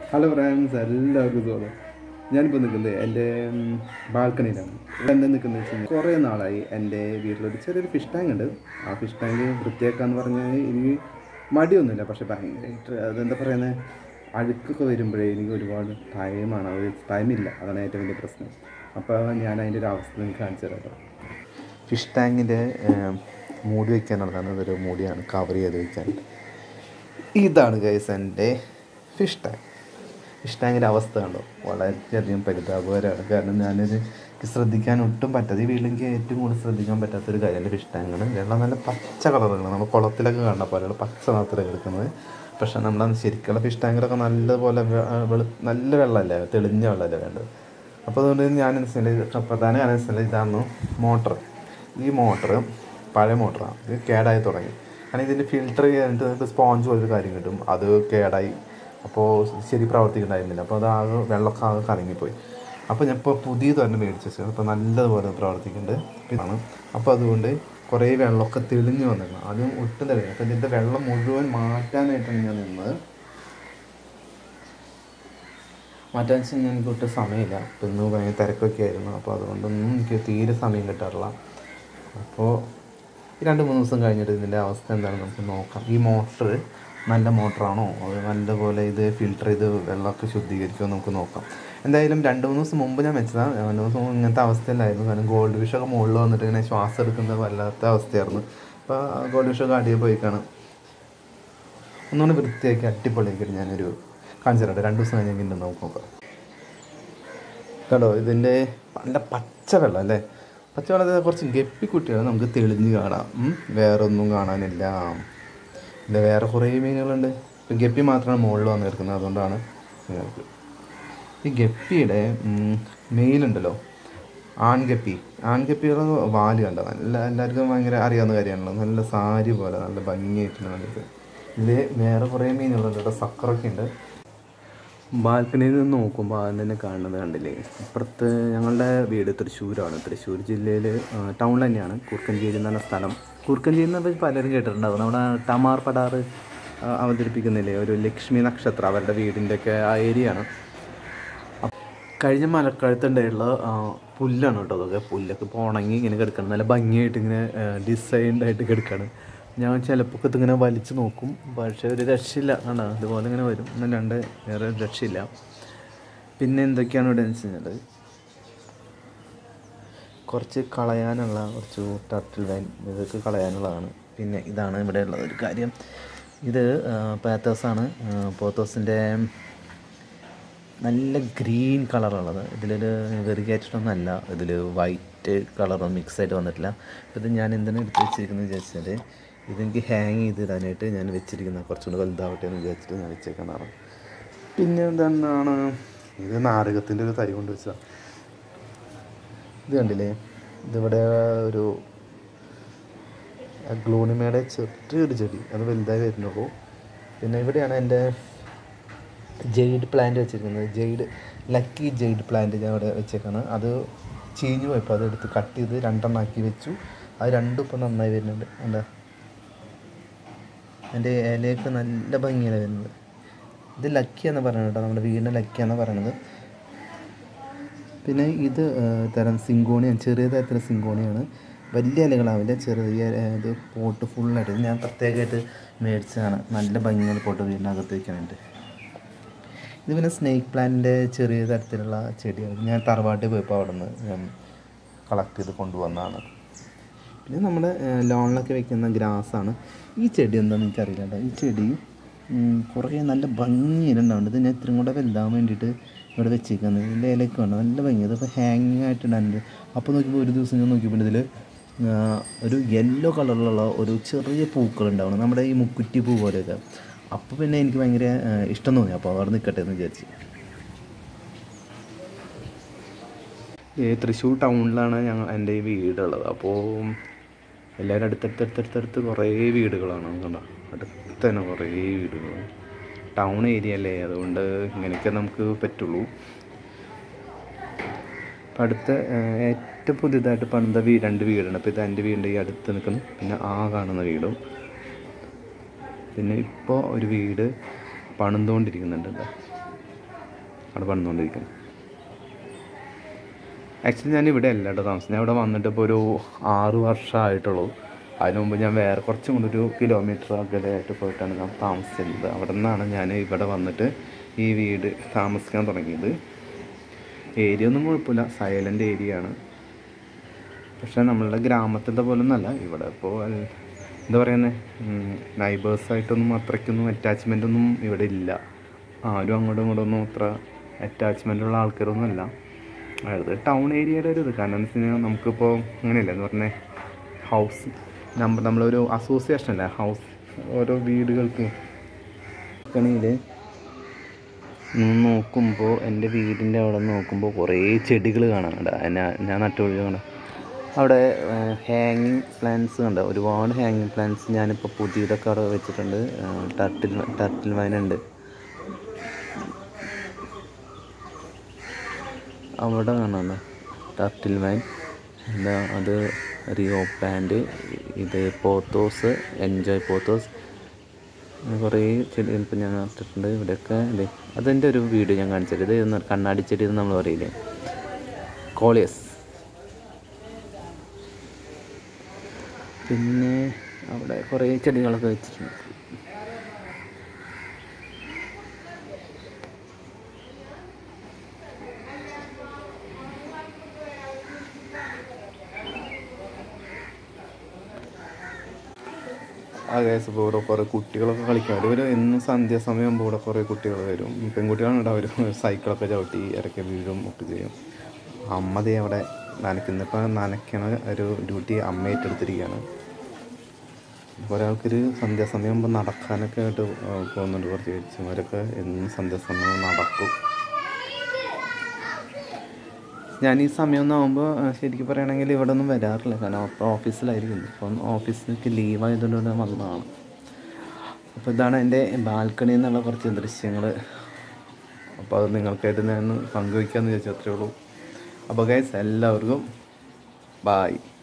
Hello friends എല്ലാവർക്കും സ്വാഗതം ഞാനിപ്പോൾ നിൽക്കുന്നത് എൻ്റെ ബാൽക്കണിയിലാണ് ഇവിടെ എന്താ നിൽക്കുന്നത് വെച്ച് കഴിഞ്ഞാൽ കുറേ നാളായി എൻ്റെ വീട്ടിലൊരു ചെറിയൊരു ഫിഷ് ടാങ്ക് ഉണ്ട് ആ ഫിഷ് ടാങ്ക് വൃത്തിയാക്കാന്ന് പറഞ്ഞാൽ എനിക്ക് മടിയൊന്നുമില്ല പക്ഷേ ഭയങ്കരമായിട്ട് അതെന്താ പറയുന്നത് അഴുക്കൊക്കെ വരുമ്പോഴേ എനിക്ക് ഒരുപാട് ടൈമാണ് അത് ടൈമില്ല അതാണ് ഏറ്റവും വലിയ പ്രശ്നം അപ്പോൾ ഞാൻ അതിൻ്റെ ഒരു അവസ്ഥ നിങ്ങൾക്ക് കാണിച്ചു തരാം കേട്ടോ ഫിഷ് ടാങ്കിൻ്റെ മൂടി വയ്ക്കാനുള്ളതാണ് ഇതൊരു മൂടിയാണ് കവർ ചെയ്ത് വയ്ക്കാൻ ഇതാണ് ഗൈസ് എൻ്റെ ഫിഷ് ടാങ്ക് ഫിഷ് ടാങ്കിൻ്റെ അവസ്ഥ കണ്ടോ വളരെയധികം പരിതാപകരമാണ് കാരണം ഞാനത് എനിക്ക് ശ്രദ്ധിക്കാൻ ഒട്ടും പറ്റാതെ ഈ വീട്ടിലേക്ക് ഏറ്റവും കൂടുതൽ ശ്രദ്ധിക്കാൻ പറ്റാത്തൊരു കാര്യം എൻ്റെ ഫിഷ് ടാങ്കാണ് വെള്ളം നല്ല പച്ച കളറുകളാണ് നമ്മൾ കുളത്തിലൊക്കെ കാണുന്ന പോലെയുള്ള പച്ച നിറത്തിലൊക്കെ എടുക്കുന്നത് പക്ഷേ നമ്മൾ ശരിക്കുള്ള ഫിഷ് ടാങ്കിലൊക്കെ നല്ലപോലെ വെ- വെളു നല്ല വെള്ളമല്ലേ തെളിഞ്ഞ വെള്ളമല്ലേ വേണ്ടത് അപ്പോൾ അതുകൊണ്ട് ഞാൻ മനസ്സിലായി പ്രധാന കാര്യം മനസ്സിലായി ഇതാണ് മോട്ടർ ഈ മോട്ടർ പഴയ മോട്ടറാണ് ഇത് കേടായി തുടങ്ങി കാരണം ഇതിൻ്റെ ഫിൽറ്റർ ചെയ്യാനായിട്ട് നമുക്ക് സ്പോഞ്ച് പോലൊരു കാര്യം കിട്ടും അത് കേടായി അപ്പോൾ ശരി പ്രവർത്തിക്കുന്നുണ്ടായിരുന്നില്ല അപ്പോൾ അത് ആകെ വെള്ളമൊക്കെ ആകെ കലങ്ങിപ്പോയി അപ്പോൾ ഞാൻ ഇപ്പോൾ പുതിയ തന്നെ മേടിച്ച് വെച്ചത് അപ്പോൾ നല്ലതുപോലെ പ്രവർത്തിക്കുന്നുണ്ട് ഇതാണ് അപ്പോൾ അതുകൊണ്ട് കുറേ വെള്ളമൊക്കെ തെളിഞ്ഞ് വന്നിരുന്നു ആദ്യം ഒട്ടും തെളിഞ്ഞു അപ്പോൾ ഇതിൻ്റെ വെള്ളം മുഴുവൻ മാറ്റാനായിട്ടാണ് ഞാൻ നിന്നത് മാറ്റാൻ വെച്ച് കഴിഞ്ഞാൽ എനിക്ക് ഒട്ടും സമയമില്ല ഇപ്പം ഇന്ന് ഭയങ്കര തിരക്കൊക്കെ ആയിരുന്നു അപ്പോൾ അതുകൊണ്ടൊന്നും എനിക്ക് തീരെ സമയം കിട്ടാറില്ല അപ്പോൾ ഈ രണ്ട് മൂന്ന് ദിവസം കഴിഞ്ഞിട്ട് ഇതിൻ്റെ അവസ്ഥ എന്താണെന്ന് നമുക്ക് നോക്കാം ഈ മോട്ടർ നല്ല മോട്ടറാണോ അത് നല്ലപോലെ ഇത് ഫിൽട്ടർ ചെയ്ത് വെള്ളമൊക്കെ ശുദ്ധീകരിക്കുമോ നമുക്ക് നോക്കാം എന്തായാലും രണ്ട് മൂന്ന് ദിവസം മുമ്പ് ഞാൻ വെച്ചതാണ് രണ്ട് ദിവസം മുമ്പ് ഇങ്ങനത്തെ അവസ്ഥയിലായിരുന്നു കാരണം ഗോൾഡ് ഫിഷൊക്കെ മുകളിൽ വന്നിട്ട് ഇങ്ങനെ ശ്വാസം എടുക്കുന്നത് വല്ലാത്ത അവസ്ഥയായിരുന്നു അപ്പോൾ ഗോൾഡ് ഫിഷൊക്കെ അടിയിൽ പോയി കാണും ഒന്നുകൂടി വൃത്തിയാക്കി അടിപൊളിയാക്കിയിട്ട് ഞാനൊരു കാണിച്ചു തരാം രണ്ട് ദിവസം കഴിഞ്ഞ് ഇങ്ങനെ നമുക്ക് നോക്കാം കണ്ടോ ഇതിൻ്റെ നല്ല പച്ച വെള്ളം അല്ലേ പച്ച വെള്ളത്തിൽ കുറച്ച് ഗപ്പിക്കുട്ടികൾ നമുക്ക് തെളിഞ്ഞ് കാണാം ഉം. വേറെ ഒന്നും കാണാനില്ല ഇത് വേറെ കുറേ മീനുകളുണ്ട് ഇപ്പം ഗപ്പി മാത്രമാണ് മുകളിൽ വന്ന് കിടക്കുന്നത് അതുകൊണ്ടാണ് നിങ്ങൾക്ക് ഈ ഗപ്പിയുടെ മെയിലുണ്ടല്ലോ ആൺഗപ്പി ആൺഗപ്പിയുടെ വാല് കണ്ടോ നല്ല എല്ലാവർക്കും ഭയങ്കര അറിയാവുന്ന കാര്യമാണല്ലോ നല്ല സാരി പോലെ നല്ല ഭംഗിയായിട്ടുള്ള കണ്ടിട്ട് ഇതിൽ വേറെ കുറേ മീനുകളുണ്ട് കേട്ടോ സക്കറൊക്കെ ഉണ്ട് ബാൽക്കണിയിൽ നിന്ന് നോക്കുമ്പോൾ ആദ്യം തന്നെ കാണുന്നത് കണ്ടില്ലേ ഇപ്പുറത്ത് ഞങ്ങളുടെ വീട് തൃശ്ശൂരാണ് തൃശ്ശൂർ ജില്ലയിൽ ടൗണിൽ തന്നെയാണ് കൂർക്കഞ്ചേരി എന്ന് പറഞ്ഞ സ്ഥലം കൂർക്കഞ്ചേരി എന്ന് പറഞ്ഞാൽ പലരും കേട്ടിട്ടുണ്ടാവും നമ്മുടെ ടമാർ പടാറ് ആ, അവതരിപ്പിക്കുന്നില്ലേ ഒരു ലക്ഷ്മി നക്ഷത്രം അവരുടെ വീടിൻ്റെയൊക്കെ ആ ഏരിയ ആണ് അപ്പ് കഴിഞ്ഞ മലക്കഴുത്തുണ്ടായിട്ടുള്ള ആ, പുല്ലാണ് കേട്ടോ അതൊക്കെ പുല്ലൊക്കെ ഇപ്പോൾ ഉണങ്ങി ഇങ്ങനെ കിടക്കണം നല്ല ഭംഗിയായിട്ട് ഇങ്ങനെ ഡിസൈൻഡ് ആയിട്ട് കിടക്കുകയാണ് ഞാൻ ചിലപ്പോൾ ഒക്കെ ഇതിങ്ങനെ വലിച്ചു നോക്കും പക്ഷേ ഒരു രക്ഷയില്ല കണ്ടോ ഇതുപോലെ ഇങ്ങനെ വരും എന്നല്ലാണ്ട് വേറെ ഒരു രക്ഷയില്ല പിന്നെ എന്തൊക്കെയാണ് ഇവിടെ വെച്ച് കഴിഞ്ഞാൽ കുറച്ച് കളയാനുള്ള കുറച്ച് ടർട്ടിൽ വൈൻ ഇതൊക്കെ കളയാനുള്ളതാണ് പിന്നെ ഇതാണ് ഇവിടെ ഉള്ള ഒരു കാര്യം ഇത് പാത്തേഴ്സാണ് പോത്തോസിൻ്റെ നല്ല ഗ്രീൻ കളറുള്ളത് ഇതിലൊരു വെറിഗേറ്റഡൊന്നുമല്ല ഇതിൽ വൈറ്റ് കളറും മിക്സ് ആയിട്ട് വന്നിട്ടില്ല അപ്പോൾ ഇത് ഞാൻ എന്തിനാണ് എടുത്ത് വെച്ചിരിക്കുന്നത് വിചാരിച്ചാൽ ഇതെനിക്ക് ഹാങ് ചെയ്തിടാനായിട്ട് ഞാൻ വെച്ചിരിക്കുന്ന കുറച്ചുകൂടി വലുതാവട്ടെ എന്ന് വിചാരിച്ചിട്ട് ഞാൻ വെച്ചേക്കുന്നതാണ് പിന്നെ എന്താണ് ഇത് നാരകത്തിൻ്റെ ഒരു തരി കൊണ്ട് വെച്ചതാണ് ഇത് കണ്ടില്ലേ ഇതിവിടെ ഒരു ഗ്ലൂണിമയുടെ ചെറിയൊരു ചെടി അത് വലുതായി വരുന്നുള്ളൂ പിന്നെ ഇവിടെയാണ് എൻ്റെ ജെയ്ഡ് പ്ലാന്റ് വെച്ചിരിക്കുന്നത് ജെയ്ഡ് ലക്കി ജെയ്ഡ് പ്ലാന്റ് ഞാൻ ഇവിടെ വെച്ചേക്കാണ് അത് ചീഞ്ഞു പോയപ്പോൾ അത് എടുത്ത് കട്ട് ചെയ്ത് രണ്ടെണ്ണാക്കി വെച്ചു അത് രണ്ടും ഇപ്പം നന്നായി വരുന്നുണ്ട് എന്താ എൻ്റെ ഇലയൊക്കെ നല്ല ഭംഗിയാണ് വരുന്നത് ഇത് ലക്കി എന്ന് പറയുന്നത് കേട്ടോ നമ്മുടെ വീടിൻ്റെ ലക്കി എന്ന് പറയുന്നത് പിന്നെ ഇത് ആ, തരം സിങ്കോണിയാണ് ചെറിയ തരത്തിലുള്ള സിങ്കോണിയാണ് വലിയ ഇലകളാവില്ല ചെറിയ ആ, ഇത് പോട്ട് ഫുള്ളായിട്ട് ഇത് ഞാൻ പ്രത്യേകമായിട്ട് മേടിച്ചതാണ് നല്ല ഭംഗിയുള്ള പോട്ട് വീടിനകത്ത് വയ്ക്കാൻ വേണ്ടി ഇത് പിന്നെ സ്നേക്ക് പ്ലാന്റിൻ്റെ ചെറിയ തരത്തിലുള്ള ചെടിയാണ് ഞാൻ തറവാട്ടിൽ പോയപ്പോൾ അവിടെ നിന്ന് ഞാൻ കളക്ട് ചെയ്ത് കൊണ്ടുവന്നതാണ് പിന്നെ നമ്മുടെ ലോണിലൊക്കെ വെക്കുന്ന ഗ്രാസാണ് ഈ ചെടി എന്താണെന്ന് എനിക്കറിയില്ല കേട്ടോ ഈ ചെടി ഉം, കുറേ നല്ല ഭംഗിയിലുണ്ടാവുന്നുണ്ട് ഇത് ഞാൻ ഇത്രയും കൂടെ വലുതാവാൻ വേണ്ടിയിട്ട് ഇവിടെ വെച്ചേക്കുന്നത് ഇതിൻ്റെ ഇലയൊക്കെ ഉണ്ട് നല്ല ഭംഗി ഇതിപ്പോൾ ഹാങ്ങിങ് ആയിട്ടുണ്ടായിരുന്നു അപ്പോൾ നോക്കിയപ്പോൾ ഒരു ദിവസം ഞാൻ നോക്കിയപ്പോൾ ഇതിൽ ഒരു യെല്ലോ കളറിലുള്ള ഒരു ചെറിയ പൂക്കൾ ഉണ്ടാവണം നമ്മുടെ ഈ മുക്കുറ്റി പൂ പോലെയൊക്കെ അപ്പോൾ പിന്നെ എനിക്ക് ഭയങ്കര ആ, ഇഷ്ടം തോന്നി അപ്പോൾ അവിടെ നിൽക്കട്ടെ എന്ന് വിചാരിച്ച് ഈ തൃശ്ശൂർ ടൗണിലാണ് ഞങ്ങൾ എൻ്റെ ഈ വീടുള്ളത് അപ്പോൾ എല്ലാവരും അടുത്തടുത്തടുത്തടുത്ത് കുറേ വീടുകളാണ് കണ്ടോ അടുത്ത് തന്നെ കുറേ വീടുകൾ ടൗൺ ഏരിയ അല്ലേ അതുകൊണ്ട് ഇങ്ങനെയൊക്കെ നമുക്ക് പറ്റുള്ളൂ അപ്പം അടുത്ത ഏഹ്, ഏറ്റവും പുതിയതായിട്ട് പണിത വീ രണ്ട് വീടാണ് അപ്പോൾ ഇത് എൻ്റെ വീടിൻ്റെ ഈ അടുത്ത് നിൽക്കുന്നു പിന്നെ ആ കാണുന്ന വീടും പിന്നെ ഇപ്പോൾ ഒരു വീട് പണിതുകൊണ്ടിരിക്കുന്നുണ്ട് അവിടെ പണിതുകൊണ്ടിരിക്കുന്നത് ആക്ച്വലി ഞാൻ ഇവിടെ അല്ല കേട്ടോ താമസം ഞാൻ ഇവിടെ വന്നിട്ട് ഇപ്പോൾ ഒരു ആറ് വർഷമായിട്ടുള്ളൂ അതിന് മുമ്പ് ഞാൻ വേറെ കുറച്ചും കൂടി ഒരു കിലോമീറ്റർ അകലെയായിട്ട് പോയിട്ടാണ് ഞാൻ താമസിച്ചിരുന്നത് അവിടെ നിന്നാണ് ഞാൻ ഇവിടെ വന്നിട്ട് ഈ വീട് താമസിക്കാൻ തുടങ്ങിയത് ഏരിയ ഒന്നും കുഴപ്പമില്ല സൈലൻ്റ് ഏരിയ ആണ് പക്ഷേ നമ്മളുടെ ഗ്രാമത്തിലത്തെ പോലെ ഒന്നല്ല ഇവിടെ ഇപ്പോൾ എന്താ പറയുന്നത് നൈബേഴ്സായിട്ടൊന്നും അത്രയ്ക്കൊന്നും അറ്റാച്ച്മെൻ്റ് ഒന്നും ഇവിടെ ഇല്ല ആരും അങ്ങോട്ടും ഇങ്ങോട്ടും ഒന്നും അത്ര അറ്റാച്ച്മെൻ്റ് ഉള്ള ആൾക്കാരൊന്നും അല്ല അതായത് ടൗൺ ഏരിയയുടെ ഒരു ഇത് കാരണം എന്ന് വെച്ച് കഴിഞ്ഞാൽ നമുക്കിപ്പോൾ അങ്ങനെയല്ല എന്ന് പറഞ്ഞാൽ ഹൗസ് നമ്മൾ നമ്മളൊരു അസോസിയേഷൻ അല്ലേ ഹൗസ് ഓരോ വീടുകൾക്ക് കണിയിൽ നോക്കുമ്പോൾ എൻ്റെ വീടിൻ്റെ അവിടെ നോക്കുമ്പോൾ കുറേ ചെടികൾ കാണാനുണ്ട് ഞാൻ ഞാൻ നട്ടുപിടിച്ച് കാണാം അവിടെ ഹാങ്ങിങ് പ്ലാന്റ്സ് ഉണ്ട് ഒരുപാട് ഹാങ്ങിങ് പ്ലാന്റ്സ് ഞാനിപ്പോൾ പുതിയതൊക്കെ അവിടെ വെച്ചിട്ടുണ്ട് ടർട്ടിൽ ടർട്ടിൽ വൈനുണ്ട് അവിടെ കാണാം ടർട്ടിൽ വൈൻ എന്താ അത് റിയോ പ്ലാന്റ് ഇത് പോത്തോസ് എൻജോയ് പോത്തോസ് അങ്ങനെ കുറേ ചെടികൾ ഇപ്പം ഞാൻ നട്ടിട്ടുണ്ട് ഇവിടെയൊക്കെ ഇല്ലേ അതെൻ്റെ ഒരു വീഡിയോ ഞാൻ കാണിച്ചത് ഇത് എന്ന് കണ്ണാടി ചെടി എന്ന് നമ്മൾ പറയില്ലേ കോളിയസ് പിന്നെ അവിടെ കുറേ ചെടികളൊക്കെ വെച്ചിട്ടുണ്ട് ആ കേസ് ഇപ്പോൾ ഇവിടെ കുറേ കുട്ടികളൊക്കെ കളിക്കാൻ വരും ഇവർ എന്നും സന്ധ്യാസമയം ആകുമ്പോൾ ഇവിടെ കുറേ കുട്ടികൾ വരും പെൺകുട്ടികളാണ് ഇവിടെ അവർ സൈക്കിളൊക്കെ ചവിട്ടി ഇറക്കി വീഴും ഒക്കെ ചെയ്യും അമ്മ ദേ അവിടെ നനയ്ക്കുന്ന ഇപ്പം നനയ്ക്കണ ഒരു ഡ്യൂട്ടി അമ്മ ഏറ്റെടുത്തിരിക്കുകയാണ് കുറേ ആൾക്കാർ സന്ധ്യാസമയം ആകുമ്പോൾ നടക്കാനൊക്കെ ആയിട്ട് പോകുന്നുണ്ട് കുറച്ച് ചേച്ചിമാരൊക്കെ എന്നും സന്ധ്യാസമയം നടക്കും ഞാൻ ഈ സമയമൊന്നും ആകുമ്പോൾ ശരിക്കും പറയുകയാണെങ്കിൽ ഇവിടെ ഒന്നും വരാറില്ല കാരണം അപ്പോൾ ഓഫീസിലായിരിക്കും ഇപ്പം ഓഫീസിലേക്ക് ലീവ് ആയതുകൊണ്ട് ഞാൻ വന്നതാണ് അപ്പോൾ ഇതാണ് എൻ്റെ ബാൽക്കണിയിൽ നിന്നുള്ള കുറച്ച് ദൃശ്യങ്ങൾ അപ്പോൾ അത് നിങ്ങൾക്കായിട്ട് ഞാൻ പങ്കുവയ്ക്കാമെന്ന് ചോദിച്ചാൽ അത്രേ ഉള്ളൂ അപ്പോൾ ഗൈസ് എല്ലാവർക്കും ബായ്